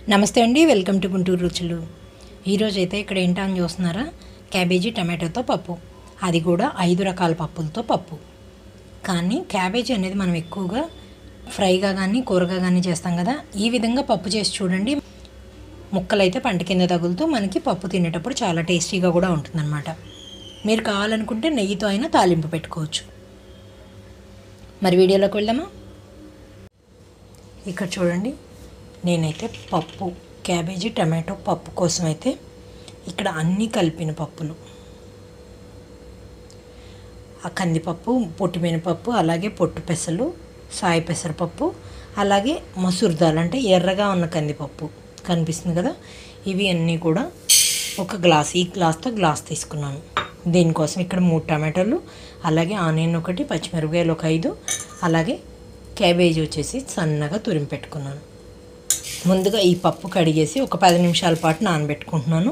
నమస్తే అండి welcome to Guntur రుచులు ఈరోజు అయితే ఇక్కడ ఏంటా అని చూస్తున్నారా క్యాబేజీ టమాటోతో పప్పు అది కూడా ఐదు రకాల పప్పులతో పప్పు కానీ క్యాబేజీ అనేది మనం ఎక్కువగా ఫ్రైగా కానీ కూరగా కానీ చేస్తాం కదా ఈ విధంగా పప్పు చేసి చూడండి ముక్కలైతే పంట కింద తగులుతూ మనకి పప్పు తినేటప్పుడు చాలా టేస్టీగా కూడా ఉంటుందన్నమాట మీరు కావాలనుకుంటే నెయ్యితో అయినా తాలింపు పెట్టుకోవచ్చు మరి వీడియోలోకి వెళ్దామా ఇక్కడ చూడండి నేనైతే పప్పు క్యాబేజీ టమాటో పప్పు కోసం అయితే ఇక్కడ అన్నీ కలిపిన పప్పులు ఆ కందిపప్పు పొట్టు మినపప్పు అలాగే పొట్టు పెసలు సాయి పెసరపప్పు అలాగే మసూర్ దాల్ అంటే ఎర్రగా ఉన్న కందిపప్పు కనిపిస్తుంది కదా ఇవి అన్నీ కూడా ఒక గ్లాస్ ఈ గ్లాస్తో గ్లాస్ తీసుకున్నాను దీనికోసం ఇక్కడ మూడు టమాటాలు అలాగే ఆనియన్ ఒకటి పచ్చిమిరపకాయలు ఒక ఐదు అలాగే క్యాబేజీ వచ్చేసి సన్నగా తురిమి పెట్టుకున్నాను ముందుగా ఈ పప్పు కడిగేసి ఒక పది నిమిషాల పాటు నానబెట్టుకుంటున్నాను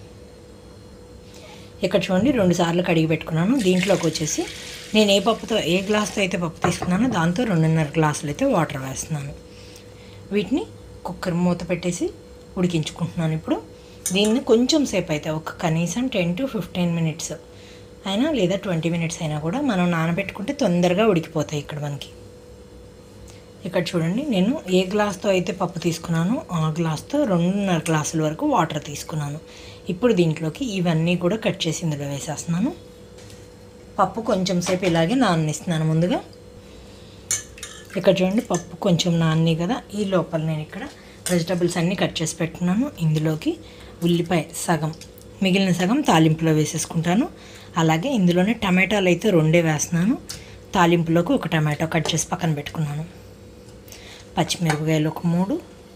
ఇక్కడ చూడండి రెండు సార్లు కడిగి పెట్టుకున్నాను దీంట్లోకి వచ్చేసి నేను ఏ పప్పుతో ఏ గ్లాస్తో అయితే పప్పు తీసుకున్నానో దాంతో రెండున్నర గ్లాసులు అయితే వాటర్ వేస్తున్నాను వీటిని కుక్కర్ మూత పెట్టేసి ఉడికించుకుంటున్నాను ఇప్పుడు దీన్ని కొంచెం సేపు అయితే ఒక కనీసం టెన్ టు ఫిఫ్టీన్ మినిట్స్ అయినా లేదా ట్వంటీ మినిట్స్ అయినా కూడా మనం నానబెట్టుకుంటే తొందరగా ఉడికిపోతాయి ఇక్కడ మనకి ఇక్కడ చూడండి నేను ఏ గ్లాస్తో అయితే పప్పు తీసుకున్నానో ఆ గ్లాస్తో రెండున్నర గ్లాసుల వరకు వాటర్ తీసుకున్నాను ఇప్పుడు దీంట్లోకి ఇవన్నీ కూడా కట్ చేసి ఇందులో వేసేస్తున్నాను పప్పు కొంచెం సేపు ఇలాగే నాననిస్తున్నాను ముందుగా ఇక్కడ చూడండి పప్పు కొంచెం నాన్ని కదా ఈ లోపల నేను ఇక్కడ వెజిటబుల్స్ అన్నీ కట్ చేసి పెట్టుకున్నాను ఇందులోకి ఉల్లిపాయ సగం మిగిలిన సగం తాలింపులో వేసేసుకుంటాను అలాగే ఇందులోనే టమాటాలు అయితే రెండే వేస్తున్నాను తాలింపులోకి ఒక టమాటో కట్ చేసి పక్కన పెట్టుకున్నాను పచ్చిమిరపకాయలు ఒక మూడు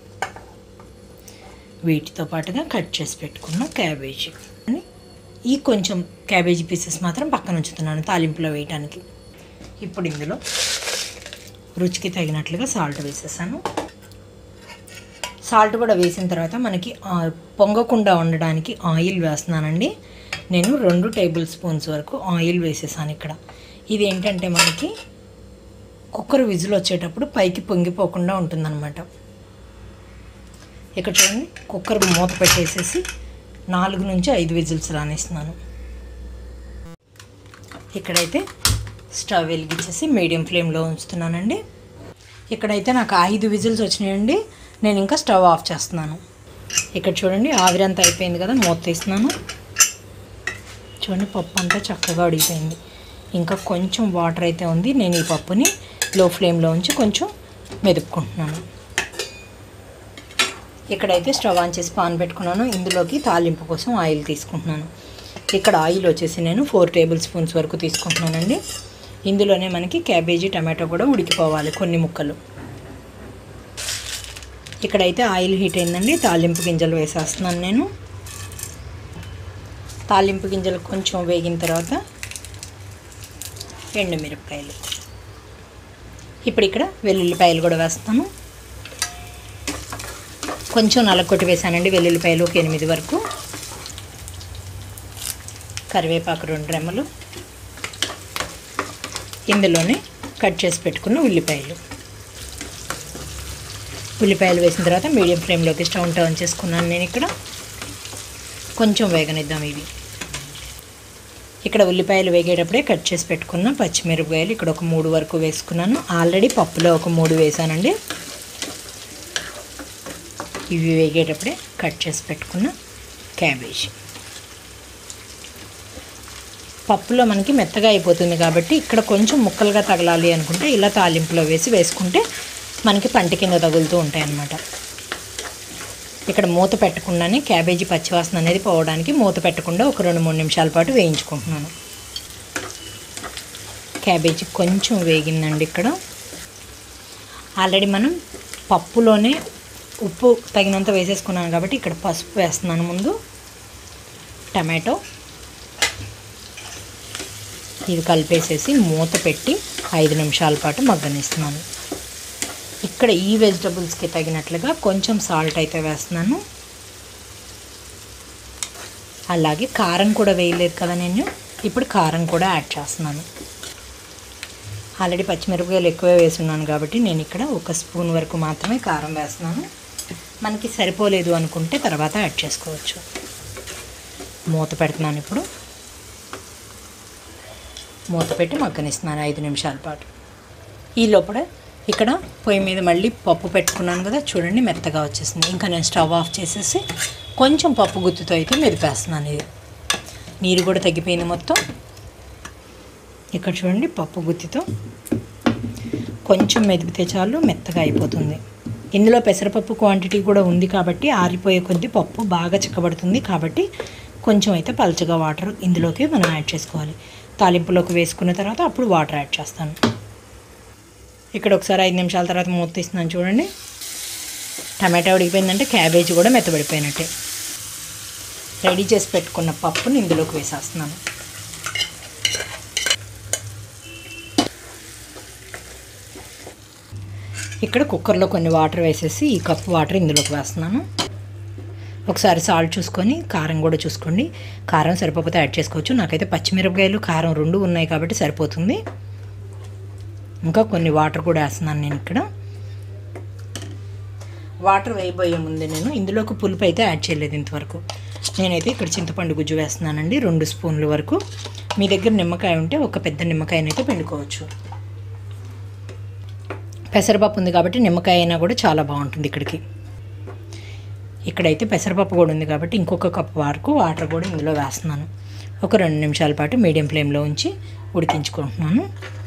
వీటితో పాటుగా కట్ చేసి పెట్టుకున్న క్యాబేజీ అని ఈ కొంచెం క్యాబేజీ పీసెస్ మాత్రం పక్కన ఉంచుతున్నాను తాలింపులో వేయడానికి ఇప్పుడు ఇందులో రుచికి తగినట్లుగా సాల్ట్ వేసేసాను సాల్ట్ కూడా వేసిన తర్వాత మనకి ఆ, పొంగకుండా ఉండడానికి ఆయిల్ వేస్తున్నానండి నేను రెండు టేబుల్ స్పూన్స్ వరకు ఆయిల్ వేసేసాను ఇక్కడ ఇది ఏంటంటే మనకి కుక్కర్ విజిల్ వచ్చేటప్పుడు పైకి పొంగిపోకుండా ఉంటుందన్నమాట ఇక్కడ చూడండి కుక్కర్ మూత పెట్టేసేసి నాలుగు నుంచి ఐదు విజిల్స్ రానిస్తున్నాను ఇక్కడైతే స్టవ్ వెలిగించేసి మీడియం ఫ్లేమ్లో ఉంచుతున్నానండి ఇక్కడైతే నాకు ఐదు విజిల్స్ వచ్చినాయండి నేను ఇంకా స్టవ్ ఆఫ్ చేస్తున్నాను ఇక్కడ చూడండి ఆవిరంతా అయిపోయింది కదా మూత తీస్తున్నాను చూడండి పప్పు అంతా చక్కగా ఉడికిపోయింది ఇంకా కొంచెం వాటర్ అయితే ఉంది నేను ఈ పప్పుని లో ఫ్లేమ్లో ఉంచి కొంచెం మెదుపుకుంటున్నాను ఇక్కడైతే స్టవ్ ఆన్ చేసి పాన్ పెట్టుకున్నాను ఇందులోకి తాలింపు కోసం ఆయిల్ తీసుకుంటున్నాను ఇక్కడ ఆయిల్ వచ్చేసి నేను ఫోర్ టేబుల్ స్పూన్స్ వరకు తీసుకుంటున్నానండి ఇందులోనే మనకి క్యాబేజీ టమాటో కూడా ఉడికిపోవాలి కొన్ని ముక్కలు ఇక్కడైతే ఆయిల్ హీట్ అయిందండి తాలింపు గింజలు వేసేస్తున్నాను నేను తాలింపు గింజలు కొంచెం వేగిన తర్వాత ఎండుమిరపకాయలు ఇప్పుడు ఇక్కడ వెల్లుల్లిపాయలు కూడా వేస్తాను కొంచెం నలకొట్టి వేసానండి వెల్లుల్లిపాయలు ఒక ఎనిమిది వరకు కరివేపాకు రెండు రెమ్మలు ఇందులోనే కట్ చేసి పెట్టుకున్న ఉల్లిపాయలు ఉల్లిపాయలు వేసిన తర్వాత మీడియం ఫ్లేమ్లోకి స్టవ్ టర్న్ చేసుకున్నాను నేను ఇక్కడ కొంచెం వేగనిద్దాం ఇవి ఇక్కడ ఉల్లిపాయలు వేగేటప్పుడే కట్ చేసి పెట్టుకున్న పచ్చిమిరపకాయలు ఇక్కడ ఒక మూడు వరకు వేసుకున్నాను ఆల్రెడీ పప్పులో ఒక మూడు వేసానండి ఇవి వేగేటప్పుడే కట్ చేసి పెట్టుకున్న క్యాబేజీ పప్పులో మనకి మెత్తగా అయిపోతుంది కాబట్టి ఇక్కడ కొంచెం ముక్కలుగా తగలాలి అనుకుంటే ఇలా తాలింపులో వేసి వేసుకుంటే మనకి పంట కింద తగులుతూ ఉంటాయి అన్నమాట ఇక్కడ మూత పెట్టకుండానే క్యాబేజీ పచ్చివాసన అనేది పోవడానికి మూత పెట్టకుండా ఒక రెండు మూడు నిమిషాల పాటు వేయించుకుంటున్నాను క్యాబేజీ కొంచెం వేగిందండి ఇక్కడ ఆల్రెడీ మనం పప్పులోనే ఉప్పు తగినంత వేసేసుకున్నాను కాబట్టి ఇక్కడ పసుపు వేస్తున్నాను ముందు టమాటో ఇది కలిపేసేసి మూత పెట్టి ఐదు నిమిషాల పాటు మగ్గనిస్తున్నాను ఇక్కడ ఈ వెజిటబుల్స్కి తగినట్లుగా కొంచెం సాల్ట్ అయితే వేస్తున్నాను అలాగే కారం కూడా వేయలేదు కదా నేను ఇప్పుడు కారం కూడా యాడ్ చేస్తున్నాను ఆల్రెడీ పచ్చిమిరపకాయలు ఎక్కువే వేసున్నాను కాబట్టి నేను ఇక్కడ ఒక స్పూన్ వరకు మాత్రమే కారం వేస్తున్నాను మనకి సరిపోలేదు అనుకుంటే తర్వాత యాడ్ చేసుకోవచ్చు మూత పెడుతున్నాను ఇప్పుడు మూత పెట్టి మగ్గనిస్తున్నాను ఐదు నిమిషాల పాటు ఈ లోపల ఇక్కడ పొయ్యి మీద మళ్ళీ పప్పు పెట్టుకున్నాను కదా చూడండి మెత్తగా వచ్చేసింది ఇంకా నేను స్టవ్ ఆఫ్ చేసేసి కొంచెం పప్పు గుత్తుతో అయితే మెదిపేస్తున్నాను ఇది నీరు కూడా తగ్గిపోయింది మొత్తం ఇక్కడ చూడండి పప్పు గుత్తితో కొంచెం మెదిపితే చాలు మెత్తగా అయిపోతుంది ఇందులో పెసరపప్పు క్వాంటిటీ కూడా ఉంది కాబట్టి ఆరిపోయే కొద్దీ పప్పు బాగా చిక్కబడుతుంది కాబట్టి కొంచెం అయితే పలచగా వాటర్ ఇందులోకి మనం యాడ్ చేసుకోవాలి తాలింపులోకి వేసుకున్న తర్వాత అప్పుడు వాటర్ యాడ్ చేస్తాను ఇక్కడ ఒకసారి ఐదు నిమిషాల తర్వాత మూత తీస్తున్నాను చూడండి టమాటా ఉడికిపోయిందంటే క్యాబేజీ కూడా మెత్తబడిపోయినట్టే రెడీ చేసి పెట్టుకున్న పప్పుని ఇందులోకి వేసేస్తున్నాను ఇక్కడ కుక్కర్లో కొన్ని వాటర్ వేసేసి ఈ కప్పు వాటర్ ఇందులోకి వేస్తున్నాను ఒకసారి సాల్ట్ చూసుకొని కారం కూడా చూసుకోండి కారం సరిపోతే యాడ్ చేసుకోవచ్చు నాకైతే పచ్చిమిరపకాయలు కారం రెండు ఉన్నాయి కాబట్టి సరిపోతుంది ఇంకా కొన్ని వాటర్ కూడా వేస్తున్నాను నేను ఇక్కడ వాటర్ వేయబోయే ముందే నేను ఇందులోకి పులుపు అయితే యాడ్ చేయలేదు ఇంతవరకు నేనైతే ఇక్కడ చింతపండు గుజ్జు వేస్తున్నానండి రెండు స్పూన్ల వరకు మీ దగ్గర నిమ్మకాయ ఉంటే ఒక పెద్ద నిమ్మకాయనైతే పిండుకోవచ్చు పెసరపప్పు ఉంది కాబట్టి నిమ్మకాయ అయినా కూడా చాలా బాగుంటుంది ఇక్కడికి ఇక్కడైతే పెసరపప్పు కూడా ఉంది కాబట్టి ఇంకొక కప్ వరకు వాటర్ కూడా ఇందులో వేస్తున్నాను ఒక రెండు నిమిషాల పాటు మీడియం ఫ్లేమ్లో ఉంచి ఉడికించుకుంటున్నాను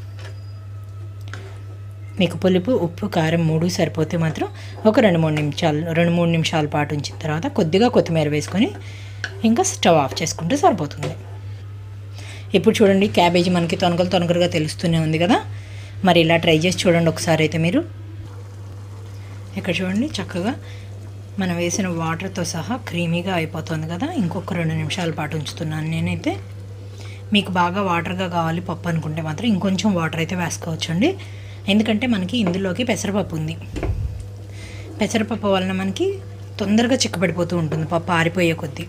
మీకు పులుపు ఉప్పు కారం మూడు సరిపోతే మాత్రం ఒక రెండు మూడు నిమిషాలు రెండు మూడు నిమిషాల పాటు ఉంచిన తర్వాత కొద్దిగా కొత్తిమీర వేసుకొని ఇంకా స్టవ్ ఆఫ్ చేసుకుంటే సరిపోతుంది ఇప్పుడు చూడండి క్యాబేజీ మనకి తొనకలు తొనకలుగా తెలుస్తూనే ఉంది కదా మరి ఇలా ట్రై చేసి చూడండి ఒకసారి అయితే మీరు ఇక్కడ చూడండి చక్కగా మనం వేసిన వాటర్తో సహా క్రీమీగా అయిపోతుంది కదా ఇంకొక రెండు నిమిషాల పాటు ఉంచుతున్నాను నేనైతే మీకు బాగా వాటర్గా కావాలి పప్పు అనుకుంటే మాత్రం ఇంకొంచెం వాటర్ అయితే వేసుకోవచ్చండి ఎందుకంటే మనకి ఇందులోకి పెసరపప్పు ఉంది పెసరపప్పు వలన మనకి తొందరగా చిక్కబడిపోతూ ఉంటుంది పప్పు ఆరిపోయే కొద్దీ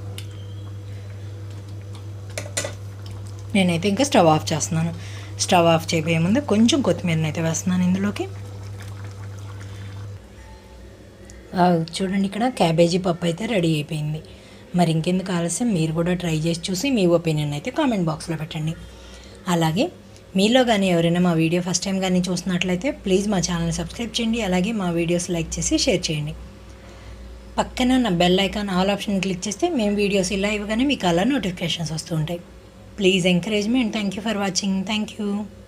నేనైతే ఇంకా స్టవ్ ఆఫ్ చేస్తున్నాను స్టవ్ ఆఫ్ చేయబోయే ముందు కొంచెం కొత్తిమీరని అయితే వేస్తున్నాను ఇందులోకి ఆ, చూడండి ఇక్కడ క్యాబేజీ పప్పు అయితే రెడీ అయిపోయింది మరి ఇంకెందుకు ఆలస్యం మీరు కూడా ట్రై చేసి చూసి మీ ఒపీనియన్ అయితే కామెంట్ బాక్స్లో పెట్టండి అలాగే మీలో కానీ ఎవరైనా మా వీడియో ఫస్ట్ టైం కానీ చూసినట్లయితే ప్లీజ్ మా ఛానల్ సబ్స్క్రైబ్ చేయండి అలాగే మా వీడియోస్ లైక్ చేసి షేర్ చేయండి పక్కన ఉన్న bell icon all option click చేస్తే మేము వీడియోస్ ఇలా ఇవ్వగానే మీకు అలా నోటిఫికేషన్స్ వస్తూ ఉంటాయి ప్లీజ్ ఎంకరేజ్ మీ and thank you for watching thank you